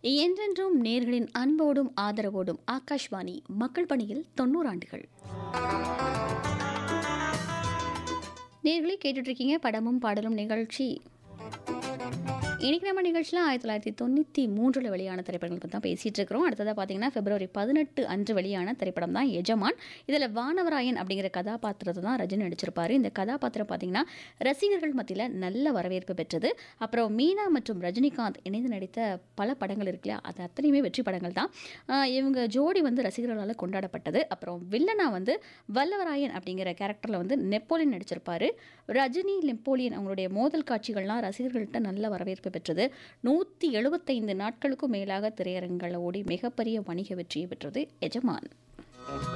என்றென்றும் நேர்களின் அன்போடும் ஆதரவோடும் ஆகாஷ்வாணி மக்கள் பணியில் தொண்ணூறு ஆண்டுகள் நேர்களை கேட்டுட்டு இருக்கீங்க படமும் பாடலும் நிகழ்ச்சி இன்னைக்கு நம்ம நிகழ்ச்சியில் ஆயிரத்தி தொள்ளாயிரத்தி தொண்ணூற்றி மூன்றில் வெளியான திரைப்படங்கள் பற்றி தான் பேசிகிட்டு இருக்கிறோம் அடுத்ததாக பார்த்தீங்கன்னா பிப்ரவரி பதினெட்டு அன்று வெளியான திரைப்படம் தான் எஜமான் இதில் வானவராயன் அப்படிங்கிற கதாபாத்திரத்தை தான் ரஜினி நடிச்சிருப்பாரு இந்த கதாபாத்திரம் பார்த்தீங்கன்னா ரசிகர்கள் மத்தியில் நல்ல வரவேற்பு பெற்றது அப்புறம் மீனா மற்றும் ரஜினிகாந்த் இணைந்து நடித்த பல படங்கள் இருக்கு இல்லையா அது அத்தனையுமே வெற்றி படங்கள் தான் ஆஹ் இவங்க ஜோடி வந்து ரசிகர்களால் கொண்டாடப்பட்டது அப்புறம் வில்லனா வந்து வல்லவராயன் அப்படிங்கிற கேரக்டரில் வந்து நெப்போலியன் நடிச்சிருப்பாரு ரஜினி நெப்போலியன் அவங்களுடைய மோதல் காட்சிகள்லாம் ரசிகர்கள்ட்ட நல்ல வரவேற்பு பெற்றது நூற்றி எழுபத்தைந்து நாட்களுக்கும் மேலாக திரையரங்கில் ஓடி மிகப்பெரிய வணிக வெற்றியை பெற்றது எஜமான்